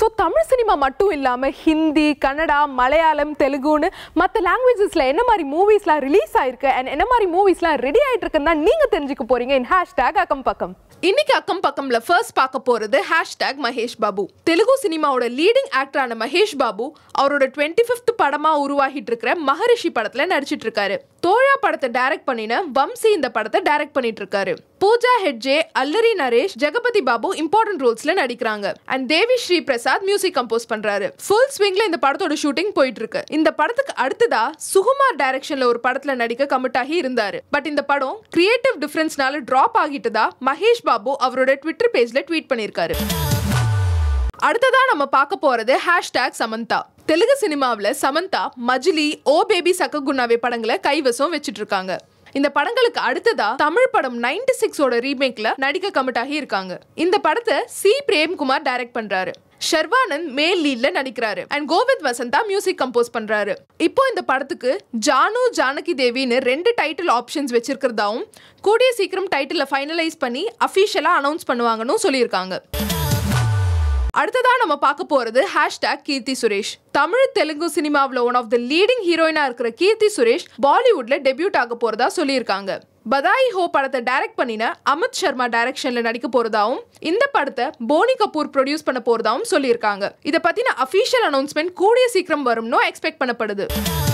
so Tamil cinema மட்டும் இல்லாமல் ஹிந்தி கன்னடா மலையாளம் தெலுங்குன்னு மற்ற லாங்குவேஜஸில் என்ன மாதிரி மூவிஸ்லாம் ரிலீஸ் ஆயிருக்கு அண்ட் என்ன மாதிரி மூவிஸ்லாம் ரெடி ஆயிட்டு இருக்குன்னு தான் நீங்கள் தெரிஞ்சுக்க போறீங்க இன் ஹேஷ்டேக் அக்கம் பக்கம் இன்னைக்கு அக்கம் பக்கம்ல ஃபர்ஸ்ட் பார்க்க போறது ஹேஷ்டேக் மகேஷ் பாபு தெலுங்கு சினிமாவோட லீடிங் ஆக்டரான மகேஷ் பாபு அவரோட டுவெண்ட்டி ஃபிஃப்த் படமா உருவாகிட்டு இருக்கிற மகரிஷி படத்துல நடிச்சிட்டு இருக்காரு தோழா படத்தை டைரக்ட் பண்ணின வம்சி இந்த படத்தை டைரக்ட் பண்ணிட்டு இருக்காரு பூஜா ஹெட்ஜே அல்லரி நரேஷ் ஜெகபதி பாபு இம்பார்ட்டன்ட் ரோல்ஸ்ல நடிக்கிறாங்க and Devi Sri Prasad music compose பண்றாரு ஃபுல் ஸ்விங்ல இந்த படத்தோட ஷூட்டிங் போயிட்டு இருக்கு இந்த படத்துக்கு அடுத்ததா சுகுமார் டைரக்ஷன்ல ஒரு படத்துல நடிக்க கமிட் ஆகி இருந்தாரு பட் இந்த படம் கிரியேட்டிவ் டிஃபரன்ஸ்னால டிராப் ஆகிட்டதா மகேஷ் பாபு அவரோட ட்விட்டர் பேஜ்ல ட்வீட் பண்ணியிருக்காரு அடுத்ததா நம்ம பார்க்க போறது ஹேஷ்டேக் சமந்தா தெலுங்கு சினிமாவில் சமந்தா மஜிலி ஓ பேபி சக்ககுன்னாவே படங்களை கைவசம் வச்சிட்டு இருக்காங்க இந்த படங்களுக்கு அடுத்ததா தமிழ் படம் நைன்டி சிக்ஸோட ரீமேக்ல நடிக்க கமிட் ஆகி இருக்காங்க இந்த படத்தை சி பிரேம்குமார் டைரக்ட் பண்றாரு ஷர்வானந்த் மேல் லீட்ல நடிக்கிறாரு and Govind Vasantha music compose பண்றாரு இப்போ இந்த படத்துக்கு ஜானு ஜானகி தேவின்னு ரெண்டு டைட்டில் ஆப்ஷன்ஸ் வச்சிருக்கிறதாவும் கூடிய சீக்கிரம் டைட்டிலை ஃபைனலைஸ் பண்ணி அஃபிஷியலா அனௌன்ஸ் பண்ணுவாங்கன்னு சொல்லியிருக்காங்க அடுத்ததா நம்ம பார்க்க போறது ஹேஷ்டேக் கீர்த்தி சுரேஷ் தமிழ் தெலுங்கு சினிமாவில் ஒன் ஆஃப் த லீடிங் ஹீரோயினா இருக்கிற கீர்த்தி சுரேஷ் பாலிவுட்ல டெபியூட் ஆக போறதா சொல்லியிருக்காங்க பதாய் ஹோ படத்தை டைரக்ட் பண்ணின அமித் சர்மா டைரக்ஷன்ல நடிக்க போறதாவும் இந்த படத்தை போனி கபூர் ப்ரொடியூஸ் பண்ண போறதாவும் சொல்லியிருக்காங்க இதை பத்தின அஃபீஷியல் அனௌன்ஸ்மெண்ட் கூடிய சீக்கிரம் வரும்னு எக்ஸ்பெக்ட் பண்ணப்படுது